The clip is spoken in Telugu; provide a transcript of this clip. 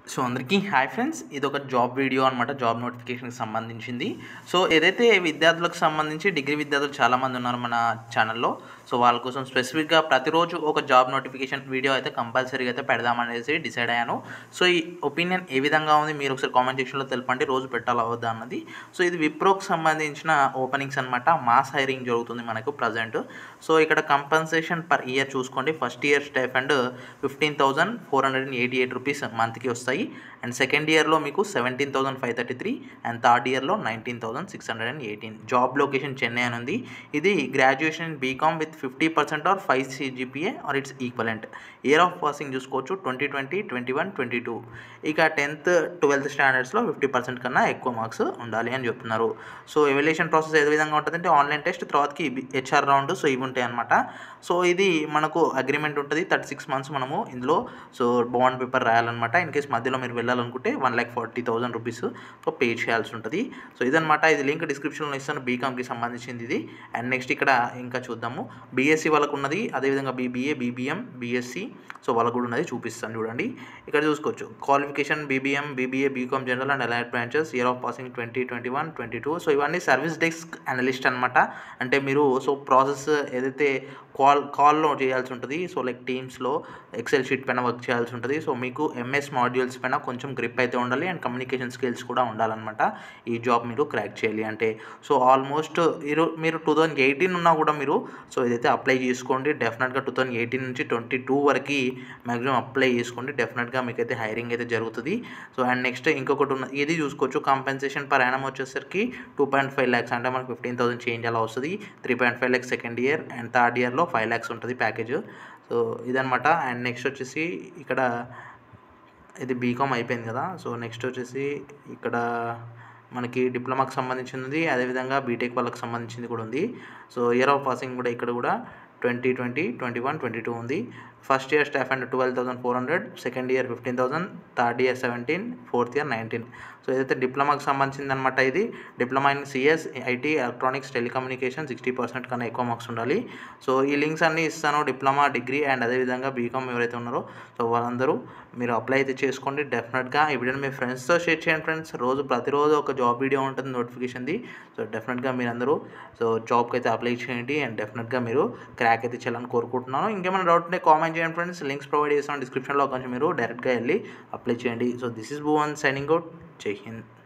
సో అందరికీ హాయ్ ఫ్రెండ్స్ ఇది ఒక జాబ్ వీడియో అనమాట జాబ్ నోటిఫికేషన్కి సంబంధించింది సో ఏదైతే విద్యార్థులకు సంబంధించి డిగ్రీ విద్యార్థులు చాలామంది ఉన్నారు మన ఛానల్లో సో వాళ్ళ కోసం స్పెసిఫిక్గా ప్రతిరోజు ఒక జాబ్ నోటిఫికేషన్ వీడియో అయితే కంపల్సరీగా అయితే పెడదామనేసి డిసైడ్ అయ్యాను సో ఈ ఒపీనియన్ ఏ విధంగా ఉంది మీరు ఒకసారి కామెంట్ సెక్షన్లో తెలపండి రోజు పెట్టాలా వద్దా అన్నది సో ఇది విప్రోకి సంబంధించిన ఓపెనింగ్స్ అనమాట మాస్ హైరింగ్ జరుగుతుంది మనకు ప్రజెంట్ సో ఇక్కడ కంపన్సేషన్ పర్ ఇయర్ చూసుకోండి first year stipend fifteen thousand four hundred and eighty eight rupees మంత్కి వస్తాయి అండ్ సెకండ్ ఇయర్లో మీకు seventeen thousand five thirty three and third ఇయర్లో nineteen thousand six hundred and eighteen job location Chennai అని ఉంది ఇది graduation in BCom with fifty percent or five CGPA or its equivalent year of passing చూసుకోవచ్చు twenty twenty twenty one twenty two ఇక టెన్త్ ట్వెల్త్ స్టాండర్డ్స్లో ఫిఫ్టీ పర్సెంట్ కన్నా ఎక్కువ మార్క్స్ ఉండాలి అని చెప్తున్నారు సో ఎవాల్యుయేషన్ ప్రాసెస్ ఏ విధంగా ఉంటుందంటే ఆన్లైన్ టెస్ట్ తర్వాతకి హెచ్ఆర్ రౌండ్ సో ఇవి ఉంటాయి అనమాట సో ఇది మనకు అగ్రిమెంట్ ఉంటుంది థర్టీ సిక్స్ మంత్స్ మనము ఇందులో సో బాండ్ పేపర్ రాయాలన్నమాట ఇన్ కేస్ మధ్యలో మీరు వెళ్ళాలనుకుంటే one lakh forty thousand rupees so pay చేయాల్సి ఉంటుంది సో ఇదనమాట ఇది లింక్ డిస్క్రిప్షన్లో ఇస్తాను బీకామ్కి సంబంధించింది ఇది అండ్ నెక్స్ట్ ఇక్కడ ఇంకా చూద్దాము బీఎస్సీ వాళ్ళకు ఉన్నది అదేవిధంగా బీబీఏ బీబీఎం బీఎస్సీ సో వాళ్ళకు కూడా ఉన్నది చూపిస్తాను చూడండి ఇక్కడ చూసుకోవచ్చు qualification BBM BBA BCom general and allied branches year of passing twenty twenty one twenty two so ఇవన్నీ సర్వీస్ డెస్క్ అనలిస్ట్ అనమాట అంటే మీరు సో ప్రాసెస్ ఏదైతే కాల్ కాల్లో చేయాల్సి ఉంటుంది సో లైక్ టీమ్స్లో ఎక్సెల్ షీట్ పైన వర్క్ చేయాల్సి ఉంటుంది సో మీకు ఎంఎస్ మాడ్యూల్స్ పైన కొంచెం గ్రిప్ అయితే ఉండాలి అండ్ కమ్యూనికేషన్ స్కిల్స్ కూడా ఉండాలన్నమాట ఈ జాబ్ మీరు క్రాక్ చేయాలి అంటే సో ఆల్మోస్ట్ మీరు మీరు టూ థౌజండ్ ఎయిటీన్ ఉన్నా కూడా మీరు సో ఇదైతే అప్లై చేసుకోండి డెఫినెట్గా టూ థౌజండ్ ఎయిటీన్ నుంచి ట్వంటీ టూ వరకు మ్యాక్సిమం అప్లై చేసుకోండి డెఫినెట్గా మీకు అయితే హైరింగ్ అయితే జరుగుతుంది సో అండ్ నెక్స్ట్ ఇంకొకటి ఉన్న ఇది చూసుకోవచ్చు కాంపెన్సేషన్ పర్ యానం వచ్చేసరికి టూ పాయింట్ ఫైవ్ ల్యాక్స్ అంటే మనకు ఫిఫ్టీన్ థౌసండ్ చేంజ్ అలా వస్తుంది three point five lakhs second year and third ఇయర్లో ఫైవ్ ల్యాక్స్ ఉంటుంది ప్యాకేజ్ సో ఇదనమాట అండ్ నెక్స్ట్ వచ్చేసి ఇక్కడ ఇది బీకామ్ అయిపోయింది కదా సో నెక్స్ట్ వచ్చేసి ఇక్కడ మనకి డిప్లొమాకి సంబంధించింది అదేవిధంగా బీటెక్ వాళ్ళకి సంబంధించింది కూడా ఉంది సో ఇయర్ ఆఫ్ పాసింగ్ కూడా ఇక్కడ కూడా twenty twenty twenty one twenty two ఉంది first year staff and twelve thousand four hundred second year fifteen thousand third year seventeen fourth year nineteen so ఏదైతే డిప్లొమాకి సంబంధించింది అనమాట ఇది diploma in CS IT electronics telecommunication sixty percent కన్నా ఎక్కువ మార్క్స్ ఉండాలి సో ఈ లింక్స్ అన్నీ ఇస్తాను డిప్లొమా డిగ్రీ అండ్ అదేవిధంగా బీకామ్ ఎవరైతే ఉన్నారో సో వాళ్ళందరూ మీరు అప్లై అయితే చేసుకోండి డెఫినెట్గా ఈ వీడియోని మీ ఫ్రెండ్స్తో షేర్ చేయండి ఫ్రెండ్స్ రోజు ప్రతిరోజు ఒక జాబ్ వీడియో ఉంటుంది నోటిఫికేషన్ది సో డెఫినెట్గా మీరందరూ సో జాబ్కి అయితే అప్లై చేయండి అండ్ డెఫినెట్గా మీరు క్రాక్ అయితే చేయాలని కోరుకుంటున్నాను ఇంకేమైనా డౌట్ ఉంటే కామెంట్ చేయండి ఫ్రెండ్స్ లింక్స్ ప్రొవైడ్ చేస్తాను డిస్క్రిప్షన్లో కొంచెం మీరు డైరెక్ట్గా వెళ్ళి అప్లై చేయండి so this is Bhuvan signing out జై హింద్